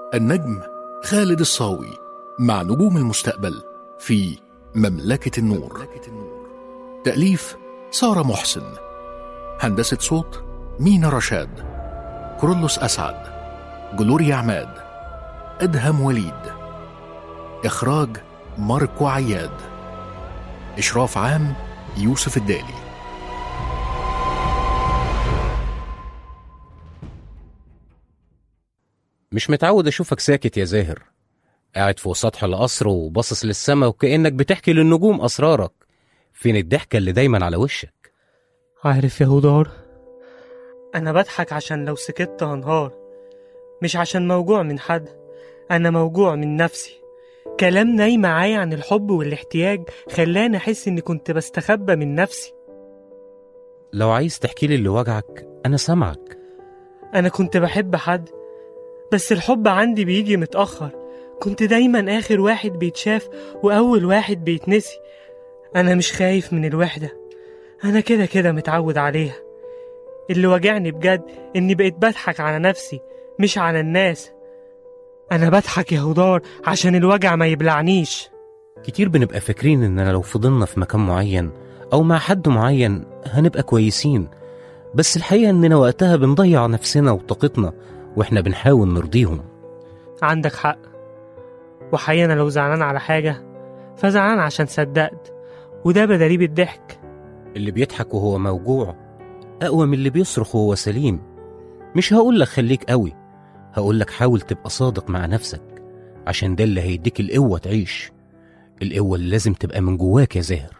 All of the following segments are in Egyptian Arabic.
النجم خالد الصاوي مع نجوم المستقبل في مملكة النور تأليف سارة محسن هندسة صوت مينا رشاد كرولوس أسعد جلوريا عماد أدهم وليد إخراج ماركو عياد إشراف عام يوسف الدالي مش متعود أشوفك ساكت يا زاهر قاعد فوق سطح القصر وباصص للسما وكأنك بتحكي للنجوم أسرارك فين الضحكة اللي دايما على وشك عارف يا هدار أنا بضحك عشان لو سكت هنهار مش عشان موجوع من حد أنا موجوع من نفسي كلام ناي معايا عن الحب والاحتياج خلاني أحس إني كنت بستخبى من نفسي لو عايز تحكي لي اللي وجعك أنا سامعك أنا كنت بحب حد بس الحب عندي بيجي متأخر كنت دايما آخر واحد بيتشاف وأول واحد بيتنسي أنا مش خايف من الوحدة أنا كده كده متعود عليها اللي واجعني بجد إني بقيت بضحك على نفسي مش على الناس أنا بضحك يا هدار عشان الوجع ما يبلعنيش كتير بنبقى فاكرين إننا لو فضلنا في مكان معين أو مع حد معين هنبقى كويسين بس الحقيقة إننا وقتها بنضيع نفسنا وطاقتنا وإحنا بنحاول نرضيهم عندك حق وحقيقة أنا لو زعلان على حاجة فزعلان عشان صدقت وده بدليل الضحك اللي بيضحك وهو موجوع أقوى من اللي بيصرخ وهو سليم مش هقول لك خليك قوي هقول لك حاول تبقى صادق مع نفسك عشان ده اللي هيديك القوة تعيش القوة اللي لازم تبقى من جواك يا زاهر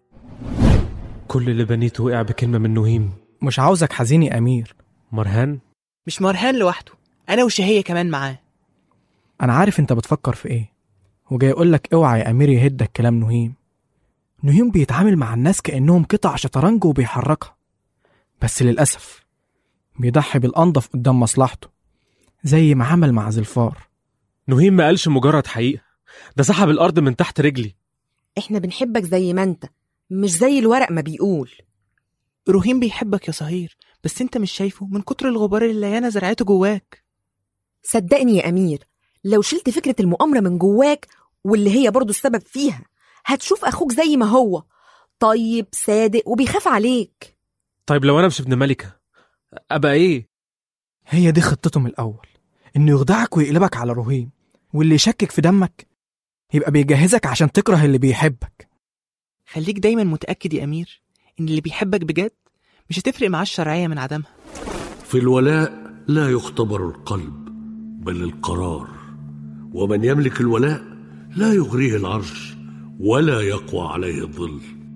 كل اللي بنيته وقع بكلمة من نهيم مش عاوزك حزين يا أمير مرهان مش مرهان لوحده أنا وشهية كمان معاه أنا عارف أنت بتفكر في إيه وجاي أقولك اوعى يا أمير يهدك كلام نهيم نهيم بيتعامل مع الناس كأنهم قطع شطرنج وبيحركها بس للأسف بيضحي بالأنضف قدام مصلحته زي ما عمل مع زلفار نهيم ما قالش مجرد حقيقة ده سحب الأرض من تحت رجلي احنا بنحبك زي ما انت مش زي الورق ما بيقول رهيم بيحبك يا صهير بس انت مش شايفه من كتر الغبار اللي ليانا زرعته جواك صدقني يا أمير لو شلت فكرة المؤامرة من جواك واللي هي برضو السبب فيها هتشوف أخوك زي ما هو طيب صادق وبيخاف عليك طيب لو أنا مش ابن ملكة أبقى إيه؟ هي دي خطته من الأول إنه يخدعك ويقلبك على رهيم واللي يشكك في دمك يبقى بيجهزك عشان تكره اللي بيحبك خليك دايما متأكد يا أمير إن اللي بيحبك بجد مش هتفرق معاه الشرعية من عدمها في الولاء لا يختبر القلب بل القرار ومن يملك الولاء لا يغريه العرش ولا يقوى عليه الظل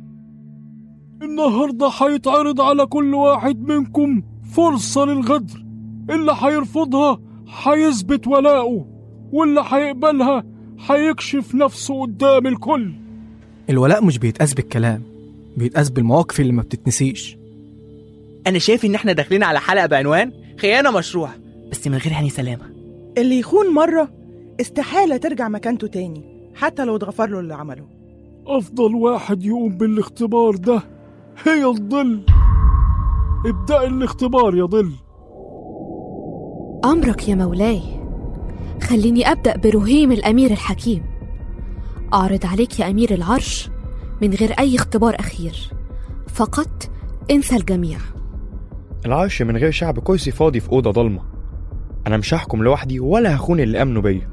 النهاردة هيتعرض على كل واحد منكم فرصة للغدر اللي هيرفضها هيثبت ولاءه واللي هيقبلها هيكشف نفسه قدام الكل الولاء مش بيتقاس بالكلام بيتقاس بالمواقف اللي ما بتتنسيش أنا شايف إن إحنا داخلين على حلقة بعنوان خيانة مشروعة بس من غير هاني سلامة اللي يخون مرة استحالة ترجع مكانته تاني حتى لو اتغفر له اللي عمله أفضل واحد يقوم بالاختبار ده هي الظل ابدأ الاختبار يا ظل أمرك يا مولاي خليني أبدأ برهيم الأمير الحكيم أعرض عليك يا أمير العرش من غير أي اختبار أخير فقط انسى الجميع العرش من غير شعب كرسي فاضي في أوضة ضلمة أنا مش هحكم لوحدي ولا هخون اللي أمنوا بيا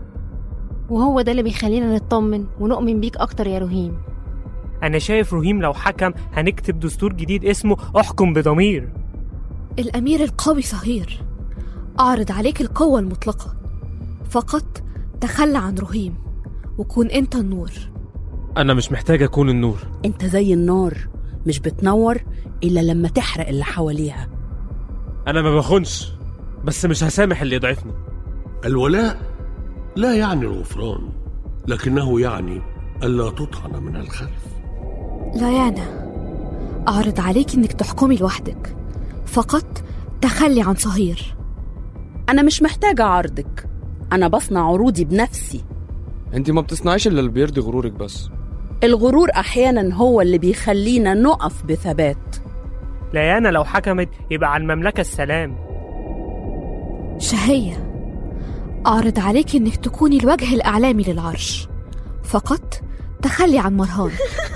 وهو ده اللي بيخلينا نطمن ونؤمن بيك أكتر يا رهيم أنا شايف رهيم لو حكم هنكتب دستور جديد اسمه احكم بضمير الأمير القوي صهير أعرض عليك القوة المطلقة فقط تخلى عن رهيم وكون أنت النور أنا مش محتاج أكون النور انت زي النار مش بتنور الا لما تحرق اللي حواليها أنا ما بخونش بس مش هسامح اللي يضعفني الولاء لا يعني الغفران لكنه يعني ألا تطعن من الخلف ليانا أعرض عليك إنك تحكمي لوحدك فقط تخلي عن صهير انا مش محتاجة عرضك انا بصنع عروضي بنفسي انت ما بتصنعيش الا اللي بيرضي غرورك بس الغرور احيانا هو اللي بيخلينا نقف بثبات ليانا لو حكمت يبقى على المملكة السلام شهية أعرض عليك إنك تكوني الوجه الإعلامي للعرش فقط تخلي عن مرهان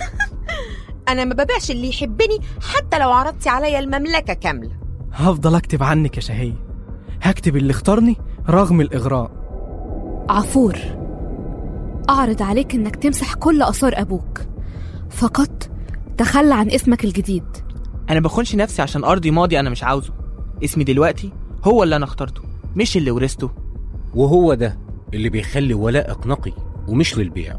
انا ما ببيعش اللي يحبني حتى لو عرضتي عليا المملكه كامله هفضل أكتب عنك يا شهية هكتب اللي اختارني رغم الإغراء عفور أعرض عليك إنك تمسح كل آثار أبوك فقط تخلى عن اسمك الجديد انا بخونش نفسي عشان ارضي ماضي انا مش عاوزه اسمي دلوقتي هو اللي انا اخترته مش اللي ورثته وهو ده اللي بيخلي ولائك نقي ومش للبيع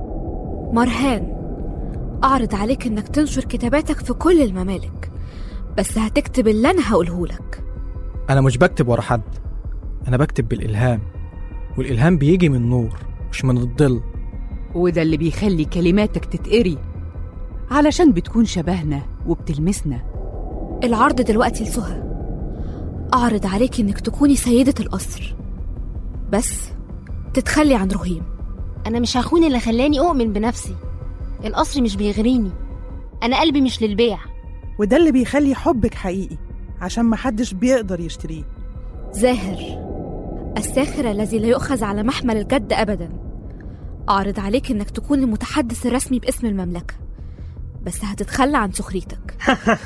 مرهان أعرض عليك إنك تنشر كتاباتك في كل الممالك بس هتكتب اللي أنا هقولهولك أنا مش بكتب ورا حد أنا بكتب بالإلهام والإلهام بيجي من النور مش من الظل وده اللي بيخلي كلماتك تتقري علشان بتكون شبهنا وبتلمسنا العرض دلوقتي لسهى أعرض عليك إنك تكوني سيدة القصر بس تتخلي عن رهيم انا مش هخون اللي خلاني اؤمن بنفسي القصر مش بيغريني انا قلبي مش للبيع وده اللي بيخلي حبك حقيقي عشان محدش بيقدر يشتريه زاهر الساخر الذي لا يؤخذ على محمل الجد أبدا أعرض عليك إنك تكون المتحدث الرسمي باسم المملكة بس هتتخلى عن سخريتك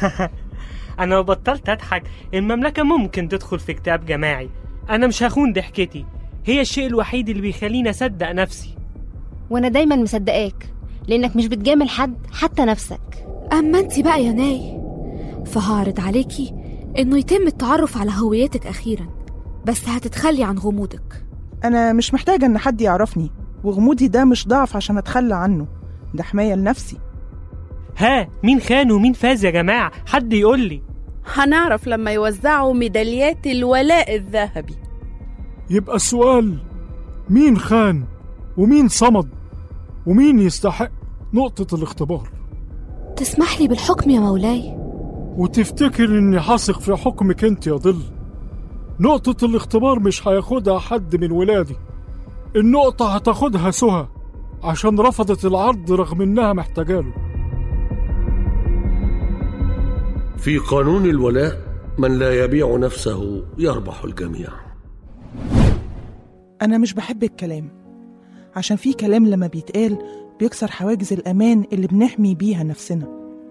أنا لو بطلت أضحك المملكة ممكن تدخل في كتاب جماعي أنا مش هخون ضحكتي هي الشيء الوحيد اللي بيخليني أصدق نفسي وانا دايما مصدقاك لانك مش بتجامل حد حتى نفسك أما أنت بقى يا ناي فهعرض عليكي إنه يتم التعرف على هويتك أخيرا بس هتتخلي عن غموضك أنا مش محتاجة إن حد يعرفني وغموضي ده مش ضعف عشان أتخلى عنه ده حماية لنفسي ها مين خان ومين فاز يا جماعة حد يقول لي هنعرف لما يوزعوا ميداليات الولاء الذهبي يبقى السؤال مين خان ومين صمد ومين يستحق نقطة الاختبار تسمح لي بالحكم يا مولاي وتفتكر اني حاثق في حكمك انت يا ظل نقطة الاختبار مش هياخدها حد من ولادي النقطة هتاخدها سهى عشان رفضت العرض رغم انها محتاجاله في قانون الولاء من لا يبيع نفسه يربح الجميع أنا مش بحب الكلام عشان في كلام لما بيتقال بيكسر حواجز الأمان اللي بنحمي بيها نفسنا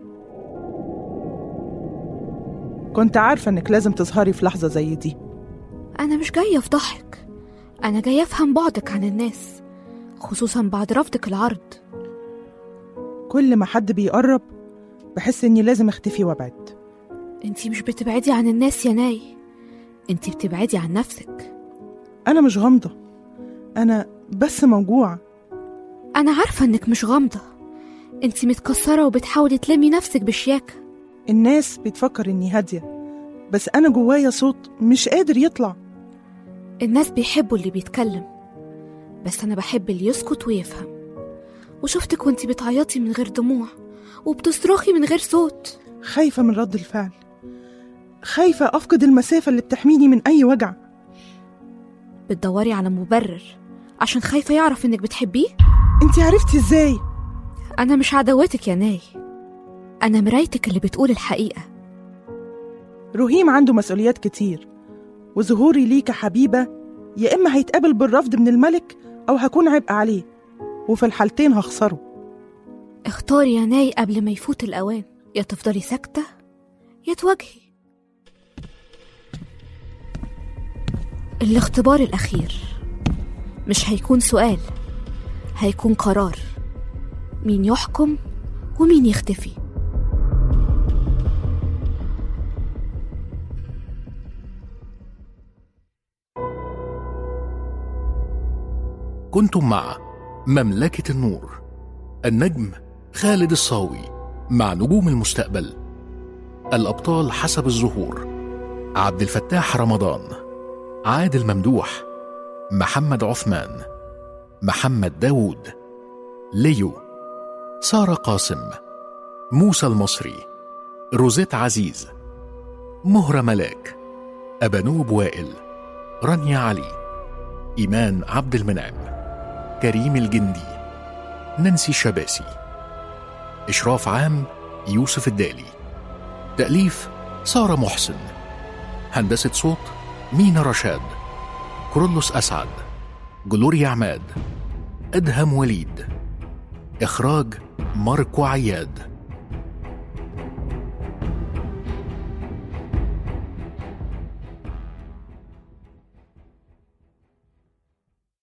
كنت عارفة إنك لازم تظهري في لحظة زي دي أنا مش جاية أفضحك أنا جاية أفهم بعدك عن الناس خصوصا بعد رفضك العرض كل ما حد بيقرب بحس إني لازم أختفي وأبعد انتي مش بتبعدي عن الناس يا ناي انتي بتبعدي عن نفسك أنا مش غامضة أنا بس موجوعة أنا عارفة إنك مش غامضة انتي متكسرة وبتحاولي تلمي نفسك بشياكة الناس بتفكر إني هادية بس أنا جوايا صوت مش قادر يطلع الناس بيحبوا اللي بيتكلم بس أنا بحب اللي يسكت ويفهم وشفتك وانتي بتعيطي من غير دموع وبتصرخي من غير صوت خايفة من رد الفعل خايفة أفقد المسافة اللي بتحميني من أي وجع بتدوري على مبرر عشان خايفة يعرف إنك بتحبيه انتي عرفتي ازاي أنا مش عدوتك يا ناي أنا مرايتك اللي بتقول الحقيقة رهيم عنده مسؤوليات كتير وظهوري ليه كحبيبة يا إما هيتقابل بالرفض من الملك أو هكون عبء عليه وفي الحالتين هخسره اختاري يا ناي قبل ما يفوت الأوان يا تفضلي ساكتة يا تواجهي الاختبار الأخير مش هيكون سؤال هيكون قرار مين يحكم ومين يختفي كنتم مع مملكة النور النجم خالد الصاوي مع نجوم المستقبل الأبطال حسب الظهور عبد الفتاح رمضان عادل ممدوح محمد عثمان محمد داوود ليو سارة قاسم موسى المصري روزيت عزيز مهرة ملاك أبانوب وائل رانيا علي إيمان عبد المنعم كريم الجندي نانسي الشباسي إشراف عام يوسف الدالي تأليف سارة محسن هندسة صوت مينا رشاد كرولوس أسعد جلوريا عماد أدهم وليد إخراج ماركو عياد